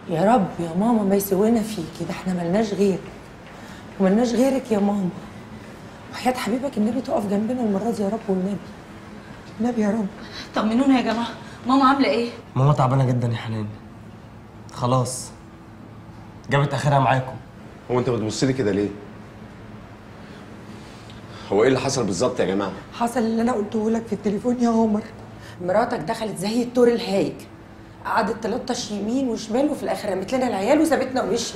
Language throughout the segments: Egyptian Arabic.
يا رب يا ماما ما يسوينا فيكي ده احنا ملناش غيرك وملناش غيرك يا ماما وحياة حبيبك النبي تقف جنبنا المرة دي يا رب والنبي النبي يا رب طمنونا يا جماعه ماما عامله ايه ماما تعبانه جدا يا حنان خلاص جابت اخرها معاكم هو انت بتبص لي كده ليه؟ هو ايه اللي حصل بالظبط يا جماعه؟ حصل اللي انا قلته لك في التليفون يا عمر مراتك دخلت زي التور الهايج قعدت تلطش يمين وشمال وفي الاخر رمت لنا العيال وسابتنا ومشيت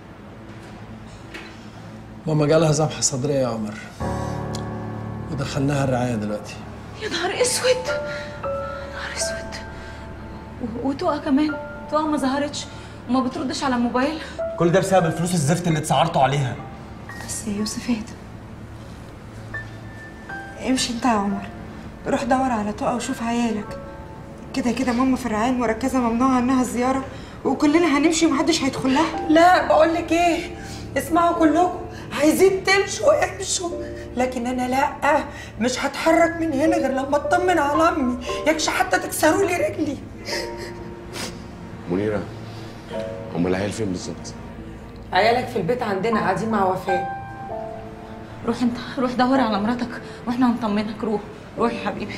ماما جالها ذبحة صدرية يا عمر ودخلناها الرعاية دلوقتي يا نهار اسود نهار اسود و- وتقى كمان تقى ما ظهرتش وما بتردش على الموبايل كل ده بسبب الفلوس الزفت اللي اتسعرتوا عليها بس يا يوسف اهدى امشي انت يا عمر روح دور على تقى وشوف عيالك كده كده ماما في الرعاية المركزة ممنوع عنها الزيارة وكلنا هنمشي ومحدش هيدخل لها لا بقول لك ايه اسمعوا كلكم عايزين تمشوا امشوا لكن انا لا مش هتحرك من هنا غير لما اطمن على امي يكش حتى تكسروا لي رجلي منيره هم العيال فين بالظبط؟ عيالك في البيت عندنا قاعدين مع وفاء روح انت روح دور على مراتك واحنا هنطمنك روح روح يا حبيبي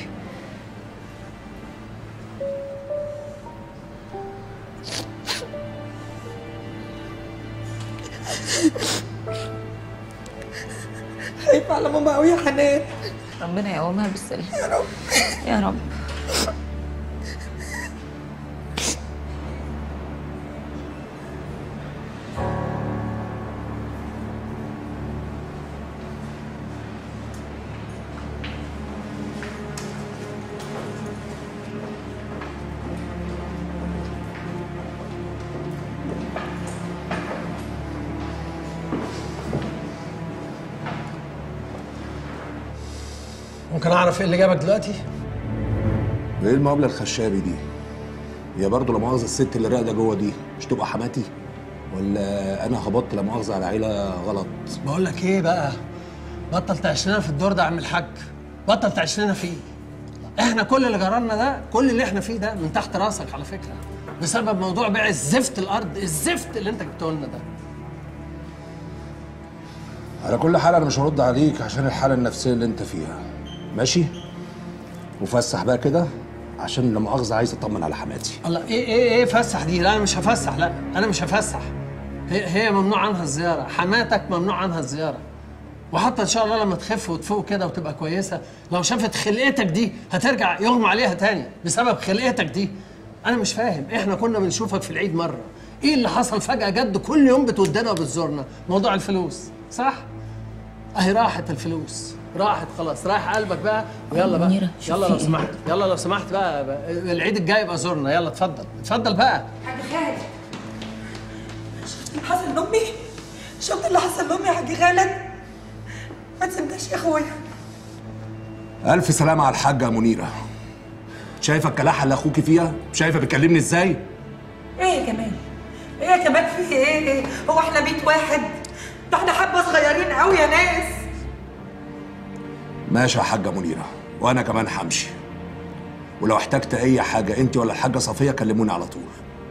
خايفه على ماما قوي يا حنان ربنا يقومها بالسلامه يا رب يا رب ممكن أعرف إيه اللي جابك دلوقتي؟ ايه المقابله الخشابي دي؟ هي برضه لا مؤاخذه الست اللي راقده جوه دي مش تبقى حماتي؟ ولا انا هبطت لا مؤاخذه على عيله غلط؟ بقول لك إيه بقى؟ بطل تعيش لنا في الدور ده يا عم الحاج بطل تعيش لنا فيه احنا كل اللي جرالنا ده كل اللي احنا فيه ده من تحت راسك على فكره بسبب موضوع بيع الزفت الارض الزفت اللي انت جبته لنا ده على كل حال انا مش هرد عليك عشان الحاله النفسيه اللي انت فيها ماشي؟ وفسح بقى كده عشان لا مؤاخذه عايز اطمن على حماتي الله ايه ايه ايه فسح دي لا انا مش هفسح لا انا مش هفسح هي هي ممنوع عنها الزياره حماتك ممنوع عنها الزياره وحتى ان شاء الله لما تخف وتفوق كده وتبقى كويسه لو شافت خلقتك دي هترجع يغمى عليها تاني بسبب خلقتك دي انا مش فاهم احنا كنا بنشوفك في العيد مره ايه اللي حصل فجاه جد كل يوم بتودنا وبتزورنا موضوع الفلوس صح اهي راحت الفلوس راحت خلاص رايح قلبك بقى ويلا بقى منيرة، شوف يلا في لو إيه؟ سمحت يلا لو سمحت بقى, بقى العيد الجاي يبقى زورنا يلا اتفضل اتفضل بقى حاج خالد شفت اللي حصل لامي شفت اللي حصل لامي يا حاج خالد ما تسيبناش يا اخويا الف سلامه على الحاجه منيره شايفه الكلاحه اللي اخوكي فيها شايفه بتكلمني ازاي ايه يا كمان ايه يا كمان في ايه هو احنا بيت واحد ده احنا حبه صغيرين قوي يا ناس ماشي يا حاجه منيره وانا كمان همشي ولو احتجت اي حاجه انت ولا الحاجه صفيه كلموني على طول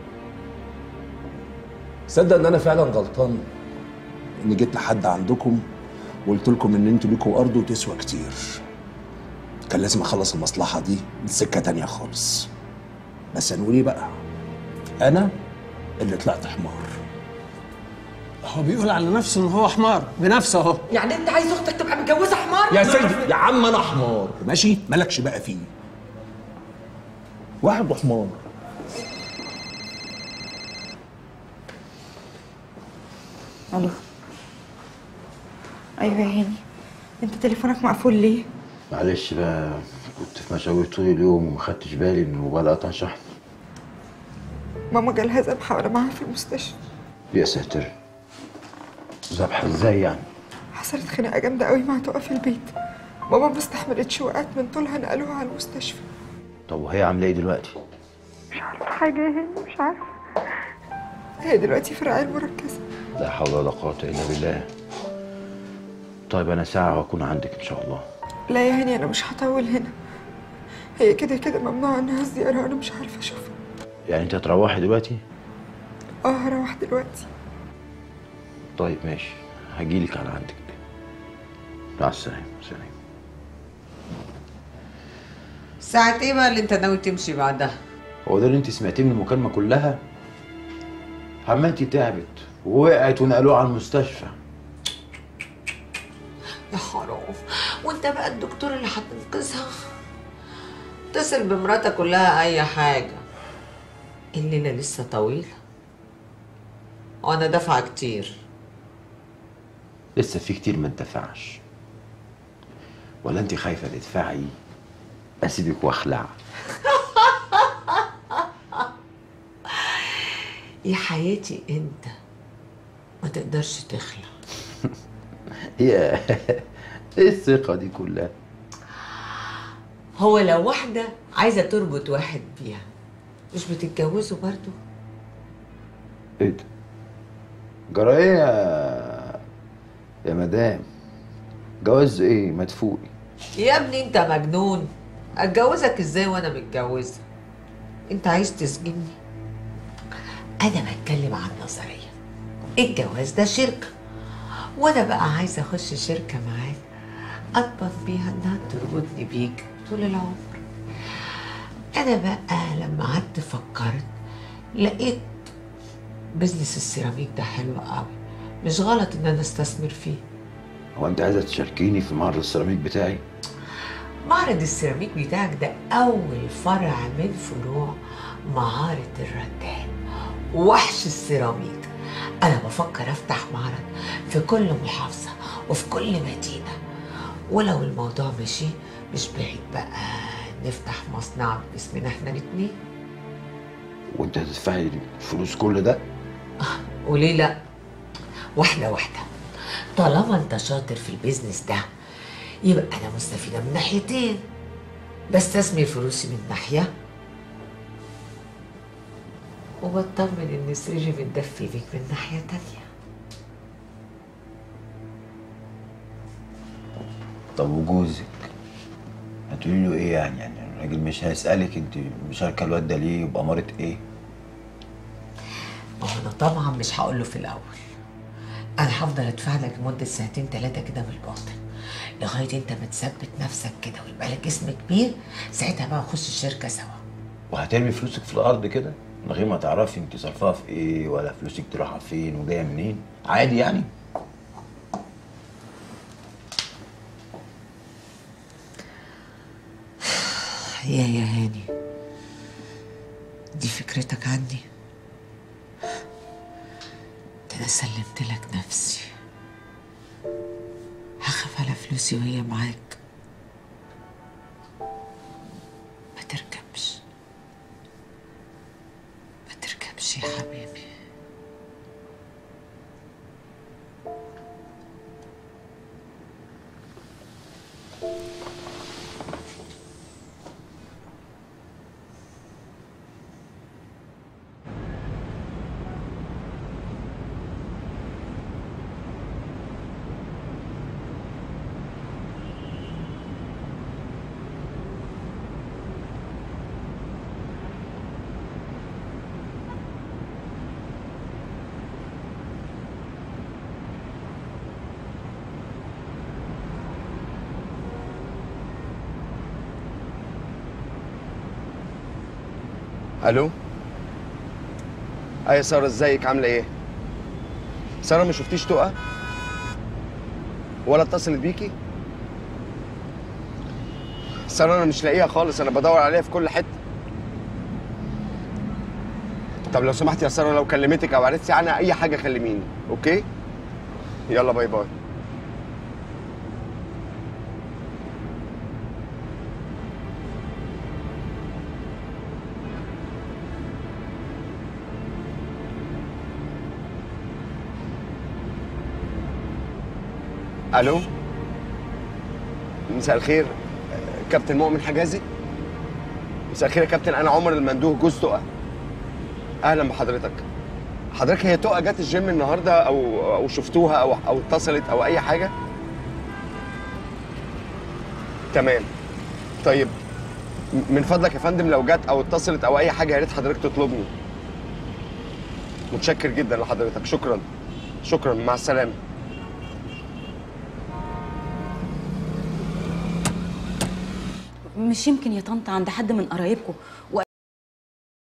صدق ان انا فعلا غلطان اني جيت لحد عندكم وقلت لكم ان انتوا ليكوا ارض وتسوى كتير كان لازم اخلص المصلحه دي بسكه تانية خالص بس هنقول ايه بقى انا اللي طلعت حمار هو بيقول على نفسه ان هو حمار بنفسه اهو يعني انت عايز اختك تبقى متجوزه حمار يا سيدي يا عم انا حمار ماشي مالكش بقى فيه واحد حمار الو ايوه يا هاني انت تليفونك مقفول ليه معلش بقى كنت في مشاوير طول اليوم وما خدتش بالي ان الموبايل قطع شحن ماما جالها ذبحه وانا معاها في المستشفى يا ساتر ذبحة ازاي يعني؟ حصلت خناقه جامده قوي مع تقى في البيت ماما ما استحملتش وقعت من طولها نقلوها على المستشفى طب وهي عاملة ايه دلوقتي؟ مش عارفه حاجه يا هاني مش عارفه هي دلوقتي في الرعايه المركزه لا حول ولا قوة الا بالله طيب انا ساعة واكون عندك ان شاء الله لا يا هاني انا مش هطول هنا هي كده كده ممنوع عنها الزياره وانا مش عارفه اشوفها يعني انت هتروحي دلوقتي؟ اه هروح دلوقتي طيب ماشي هجيلك على عندك مع السلامة سلام ساعة ايه بقى اللي انت ناوي تمشي بعدها؟ هو ده اللي انت سمعتيه من المكالمة كلها؟ حماتي تعبت ووقعت ونقلوها على المستشفى يا حرام وانت بقى الدكتور اللي هتنقذها اتصل بمراتك قول لها اي حاجة الليلة لسه طويلة وانا دافعة كتير لسه في كتير ما اتدفعش ولا انت خايفة تدفعي اسيبك واخلع يا حياتي انت ما تقدرش تخلع يا ايه الثقة دي كلها هو لو واحدة عايزة تربط واحد بيها مش بتتجوزوا برضو ايه ده جرى ايه يا يا مدام جواز ايه مدفوقي يا ابني انت مجنون اتجوزك ازاي وانا متجوزة انت عايز تسجني انا بتكلم عن نظرية الجواز ده شركة وانا بقى عايزة اخش شركة معاك اضمن بيها انها تربطني بيك طول العمر انا بقى لما قعدت فكرت لقيت بزنس السيراميك ده حلو قوي مش غلط ان انا استثمر فيه هو انت عايزة تشاركيني في معرض السيراميك بتاعي معرض السيراميك بتاعك ده أول فرع من فروع معارض الرتان وحش السيراميك أنا بفكر أفتح معرض في كل محافظة وفي كل مدينة ولو الموضوع مشي مش بعيد بقى نفتح مصنع باسمنا احنا الاتنين وانت هتدفعي فلوس كل ده وليه لا واحدة واحدة طالما انت شاطر في البيزنس ده يبقى انا مستفيدة من ناحيتين بستثمر فلوسي من ناحية وبطمن ان سريري متدفي بيك من ناحية تانية طب وجوزك هتقولي له ايه يعني يعني الراجل مش هيسألك انت مشاركة الواد ده ليه وبأمارة ايه ما هو انا طبعا مش هقول له في الاول انا هفضل ادفع لك لمده ساعتين ثلاثه كده بالباطن لغايه انت ما تثبت نفسك كده ويبقى لك اسم كبير ساعتها بقى نخش الشركه سوا وهترمي فلوسك في الأرض كده من غير ما تعرفي انت صرفها في ايه ولا فلوسك دي رايحة فين وجاية منين عادي يعني يا يا هاني دي فكرتك عني ده انا سلمت لك نفسي هخاف على فلوسي وهي معاك ما تركبش ما تركبش يا حبيبي الو اي ساره ازيك عامله ايه ساره ما شفتيش تقى ولا اتصلت بيكي ساره انا مش لاقيها خالص انا بدور عليها في كل حته طب لو سمحت يا ساره لو كلمتك او عرفتي عنها اي حاجه كلميني اوكي يلا باي باي الو مساء الخير آه، كابتن مؤمن حجازي مساء الخير يا كابتن انا عمر المندوه جوز تقى اهلا بحضرتك حضرتك هي تقى جت الجيم النهارده او او شفتوها او او اتصلت او اي حاجه تمام طيب م- من فضلك يا فندم لو جت او اتصلت او اي حاجه يا ريت حضرتك تطلبني متشكر جدا لحضرتك شكرا شكرا مع السلامه مش يمكن يا طنط عند حد من قرايبكم